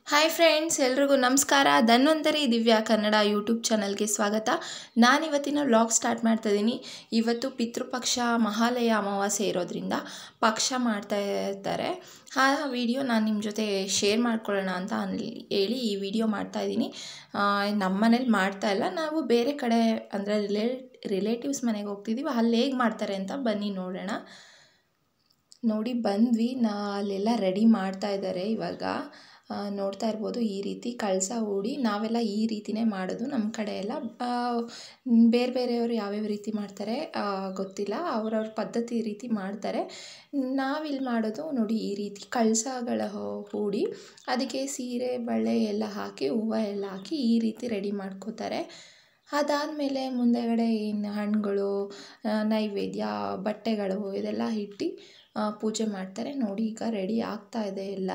Hi friends ಎಲ್ರಿಗೂ ನಮಸ್ಕಾರ Dhanvantari Divya Kannada YouTube ಚಾನಲ್ಗೆ ಸ್ವಾಗತ ನಾನಿವತ್ತಿನ ವ್ಲಾಗ್ ಸ್ಟಾರ್ಟ್ ಮಾಡ್ತಾ ಇದ್ದೀನಿ ಇವತ್ತು ಪಿತೃಪಕ್ಷ ಮಹಾಲಯ ಅಮಾವಾಸ್ಯೆ ಇರೋದ್ರಿಂದ ಪಕ್ಷ ಮಾಡ್ತಾ ಇರ್ತಾರೆ ಆ ವಿಡಿಯೋ ನಾನು ನಿಮ್ಮ ಜೊತೆ ಶೇರ್ ಮಾಡ್ಕೊಳ್ಳೋಣ ಅಂತ ಅನ್ಲಿ ಹೇಳಿ ಈ ವಿಡಿಯೋ ಮಾಡ್ತಾ ಇದ್ದೀನಿ ನಮ್ಮ ಮನೇಲಿ ಮಾಡ್ತಾ ಇಲ್ಲ ನಾವು ಬೇರೆ ಕಡೆ ಅಂದರೆ ರಿಲೇ ರಿಲೇಟಿವ್ಸ್ ಮನೆಗೆ ಹೋಗ್ತಿದ್ದೀವಿ ಅಲ್ಲಿ ಹೇಗೆ ಮಾಡ್ತಾರೆ ಅಂತ ಬನ್ನಿ ನೋಡೋಣ ನೋಡಿ ಬಂದ್ವಿ ನಾ ಅಲ್ಲೆಲ್ಲ ರೆಡಿ ಮಾಡ್ತಾ ಇದ್ದಾರೆ ಇವಾಗ ಆ, ನೋಡ್ತಾ ಇರ್ಬೋದು ಈ ರೀತಿ ಕಳಸ ಹೂಡಿ ನಾವೆಲ್ಲ ಈ ರೀತಿನೇ ಮಾಡೋದು ನಮ್ಮ ಕಡೆ ಎಲ್ಲ ಆ, ಬೇರೆ ಬೇರೆಯವರು ಯಾವ್ಯಾವ ರೀತಿ ಮಾಡ್ತಾರೆ ಆ, ಗೊತ್ತಿಲ್ಲ ಅವ್ರವ್ರ ಪದ್ಧತಿ ರೀತಿ ಮಾಡ್ತಾರೆ ನಾವಿಲ್ಲಿ ಮಾಡೋದು ನೋಡಿ ಈ ರೀತಿ ಕಳಸಗಳ ಹೂಡಿ ಅದಕ್ಕೆ ಸೀರೆ ಬಳೆ ಎಲ್ಲ ಹಾಕಿ ಹೂವು ಎಲ್ಲ ಹಾಕಿ ಈ ರೀತಿ ರೆಡಿ ಮಾಡ್ಕೋತಾರೆ ಅದಾದಮೇಲೆ ಮುಂದೆಗಡೆ ಏನು ಹಣ್ಣುಗಳು ಆ, ನೈವೇದ್ಯ ಬಟ್ಟೆಗಳು ಇದೆಲ್ಲ ಇಟ್ಟು ಆ, ಪೂಜೆ ಮಾಡ್ತಾರೆ ನೋಡಿ ಈಗ ರೆಡಿ ಆಗ್ತಾ ಇದೆ ಎಲ್ಲ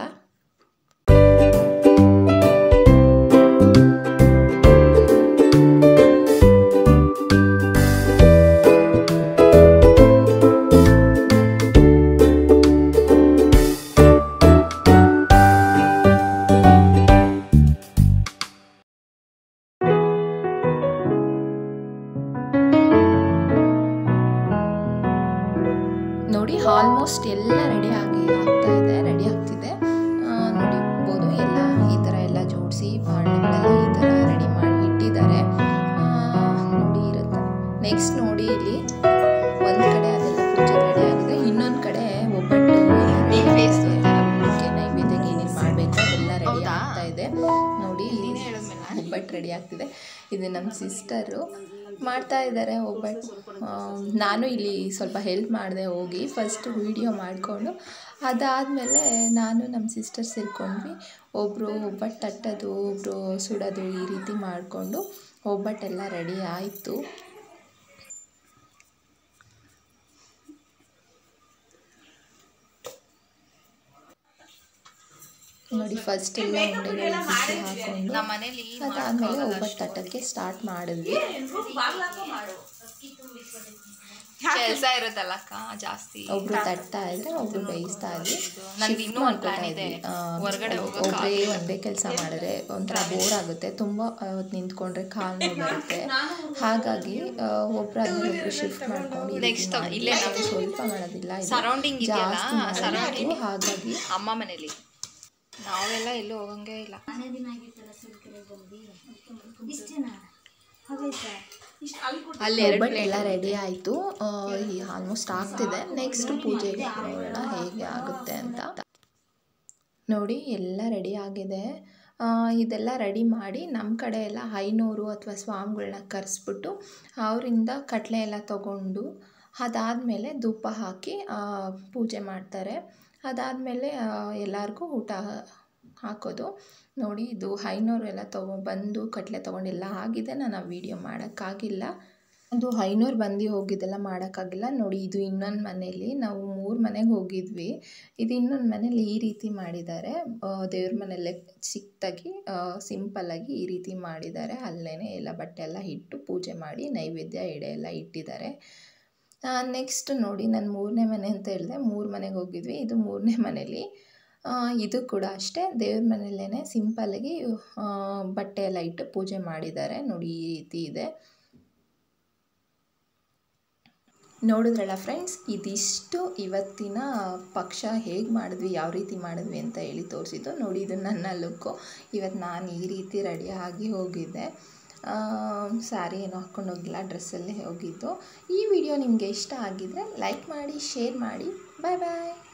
ನೋಡಿ ಆಲ್ಮೋಸ್ಟ್ ಎಲ್ಲ ರೆಡಿ ಆಗಿ ಆಗ್ತಾ ಇದೆ ರೆಡಿ ಆಗ್ತಿದೆ ಆ, ನೋಡಿರ್ಬೋದು ಎಲ್ಲ ಈ ಥರ ಎಲ್ಲ ಜೋಡಿಸಿ ಬಾಣಲೆಗಳೆಲ್ಲ ಈ ಥರ ರೆಡಿ ಮಾಡಿ ಇಟ್ಟಿದ್ದಾರೆ ಆ, ನೋಡಿ ಇರುತ್ತೆ ನೆಕ್ಸ್ಟ್ ನೋಡಿ ಇಲ್ಲಿ ಒಂದು ಕಡೆ ಅದೆಲ್ಲ ಪೂಜೆ ರೆಡಿ ಆಗಿದೆ ಇನ್ನೊಂದು ಕಡೆ ಒಬ್ಬಟ್ಟು ಅದಕ್ಕೆ ನೈವೇದ್ಯಕ್ಕೆ ಏನೇನು ಮಾಡಬೇಕು ಅದೆಲ್ಲ ರೆಡಿ ಆಗ್ತಾ ಇದೆ ನೋಡಿ ಒಬ್ಬಟ್ಟು ರೆಡಿ ಆಗ್ತಿದೆ ಇದು ನಮ್ಮ ಸಿಸ್ಟರು ಮಾಡ್ತಾ ಇದ್ದಾರೆ ಒಬ್ಬಟ್ಟು ಆ, ನಾನು ಇಲ್ಲಿ ಸ್ವಲ್ಪ ಹೆಲ್ಪ್ ಮಾಡಿದೆ ಹೋಗಿ ಫಸ್ಟ್ ವೀಡಿಯೋ ಮಾಡಿಕೊಂಡು ಅದಾದಮೇಲೆ ನಾನು ನಮ್ಮ ಸಿಸ್ಟರ್ ಸೇರ್ಕೊಂಡ್ವಿ ಒಬ್ಬರು ಒಬ್ಬಟ್ಟು ತಟ್ಟೋದು ಒಬ್ಬರು ಸುಡೋದು ಈ ರೀತಿ ಮಾಡಿಕೊಂಡು ಒಬ್ಬಟ್ಟೆಲ್ಲ ರೆಡಿ ಆಯಿತು ನೋಡಿ ಫಸ್ಟ್ ಎಲ್ಲ ಉಂಡೆಗಳು ಬಿಸಿ ಹಾಕೊಂಡು ಅದಾದಮೇಲೆ ಒಬ್ಬಟ್ಟು ತಟ್ಟಕ್ಕೆ ಸ್ಟಾರ್ಟ್ ಮಾಡಿದ್ವಿ ಕೆಲಸ ಇರುತ್ತಲ್ಲ ಅಕ್ಕ ಜಾಸ್ತಿ ಒಬ್ರು ತಟ್ತಾ ಇದ್ರೆ ಒಬ್ರು ಬೇಯಿಸ್ತಾ ಇದ್ವಿ ನನ್ಗೆ Shift ಇನ್ನೂ ಒಂದ್ plan ಮಾಡ್ಕೊತಾ ಇದೆ. ಇದ್ವಿ. ಆ, ಹೊರ್ಗಡೆ ಹೋಗಕ್ ಒಬ್ರೇ ಒಂದೇ ಕೆಲಸ ಮಾಡಿದ್ರೆ ಒಂಥರ ಬೋರ್ ಆಗುತ್ತೆ ತುಂಬಾ ಹೊತ್ತು ನಿಂತ್ಕೊಂಡ್ರೆ ಕಾಲು ನೋವು ಬರುತ್ತೆ ಹಾಗಾಗಿ ಒಬ್ರಾದ್ಮೇಲೆ ಒಬ್ರು ಶಿಫ್ಟ್ ಮಾಡ್ಕೊಂಡು ಈ ರೀತಿ Next ಮಾಡಿದ್ವಿ. ಇಲ್ಲೇ ನಾವು ಸ್ವಲ್ಪ ಮಾಡೋದಿಲ್ಲ ಇದು Surrounding ಇದೆಯಲ್ಲ, ಜಾಸ್ತಿ ಮಾಡೋದು. surrounding. ಹಾಗಾಗಿ ಅಮ್ಮ ಮನೇಲಿ ನಾವೆಲ್ಲ ಎಲ್ಲೂ ಹೋಗಂಗೆ ಇಲ್ಲ ಅಲ್ಲಿ ಎರಡು ಒಬ್ಬಟ್ಟು ಎಲ್ಲ ರೆಡಿ ಆಯಿತು ಆಲ್ಮೋಸ್ಟ್ ಆಗ್ತಿದೆ ನೆಕ್ಸ್ಟ್ ಪೂಜೆಗೆ ನೋಡೋಣ ಹೇಗೆ ಆಗುತ್ತೆ ಅಂತ ನೋಡಿ ಎಲ್ಲ ರೆಡಿ ಆಗಿದೆ ಆ, ಇದೆಲ್ಲ ರೆಡಿ ಮಾಡಿ ನಮ್ಮ ಕಡೆ ಎಲ್ಲ ಐನೂರು ಅಥವಾ ಸ್ವಾಮಿಗಳನ್ನ ಕರೆಸ್ಬಿಟ್ಟು ಅವರಿಂದ ಕಟ್ಲೆ ಎಲ್ಲ ತಗೊಂಡು ಅದಾದಮೇಲೆ ಧೂಪ ಹಾಕಿ ಆ, ಪೂಜೆ ಮಾಡ್ತಾರೆ ಅದಾದಮೇಲೆ ಎಲ್ಲರಿಗೂ ಊಟ ಹಾಕೋದು ನೋಡಿ ಇದು ಐನೂರು ಎಲ್ಲ ತೊಗೊಬಂದು ಕಟ್ಲೆ ತೊಗೊಂಡೆಲ್ಲ ಆಗಿದೆ ನಾನು ಆ ವಿಡಿಯೋ ಮಾಡೋಕ್ಕಾಗಿಲ್ಲ ಅದು ಐನೂರು ಬಂದು ಹೋಗಿದ್ದೆಲ್ಲ ಮಾಡೋಕ್ಕಾಗಿಲ್ಲ ನೋಡಿ ಇದು ಇನ್ನೊಂದು ಮನೇಲಿ ನಾವು ಮೂರು ಮನೆಗೆ ಹೋಗಿದ್ವಿ ಇದು ಇನ್ನೊಂದು ಮನೇಲಿ ಈ ರೀತಿ ಮಾಡಿದ್ದಾರೆ ದೇವ್ರ ಮನೆಯಲ್ಲೇ ಚಿಕ್ಕದಾಗಿ ಸಿಂಪಲ್ಲಾಗಿ ಈ ರೀತಿ ಮಾಡಿದ್ದಾರೆ ಅಲ್ಲೇ ಎಲ್ಲ ಬಟ್ಟೆ ಎಲ್ಲ ಇಟ್ಟು ಪೂಜೆ ಮಾಡಿ ನೈವೇದ್ಯ ಎಡೆ ಎಲ್ಲ ಇಟ್ಟಿದ್ದಾರೆ ನೆಕ್ಸ್ಟ್ ನೋಡಿ ನಾನು ಮೂರನೇ ಮನೆ ಅಂತ ಹೇಳಿದೆ ಮೂರು ಮನೆಗೆ ಹೋಗಿದ್ವಿ ಇದು ಮೂರನೇ ಮನೇಲಿ ಆ, ಇದು ಕೂಡ ಅಷ್ಟೇ ದೇವ್ರ ಮನೆಯಲ್ಲೇ ಸಿಂಪಲ್ಲಾಗಿ ಆ, ಬಟ್ಟೆ ಎಲ್ಲ ಇಟ್ಟು ಪೂಜೆ ಮಾಡಿದ್ದಾರೆ ನೋಡಿ ಈ ರೀತಿ ಇದೆ ನೋಡಿದ್ರಲ್ಲ ಫ್ರೆಂಡ್ಸ್ ಇದಿಷ್ಟು ಇವತ್ತಿನ ಪಕ್ಷ ಹೇಗೆ ಮಾಡಿದ್ವಿ ಯಾವ ರೀತಿ ಮಾಡಿದ್ವಿ ಅಂತ ಹೇಳಿ ತೋರಿಸಿದ್ದು ನೋಡಿ ಇದು ನನ್ನ ಲುಕ್ಕು ಇವತ್ತು ನಾನು ಈ ರೀತಿ ರೆಡಿ ಆಗಿ ಹೋಗಿದ್ದೆ ಸ್ಯಾರಿ ಏನು ಹಾಕ್ಕೊಂಡು ಹೋಗಿಲ್ಲ ಡ್ರೆಸ್ಸಲ್ಲೇ ಹೋಗಿದ್ದು ಈ ವಿಡಿಯೋ ನಿಮಗೆ ಇಷ್ಟ ಆಗಿದ್ದರೆ ಲೈಕ್ ಮಾಡಿ ಶೇರ್ ಮಾಡಿ ಬಾಯ್ ಬಾಯ್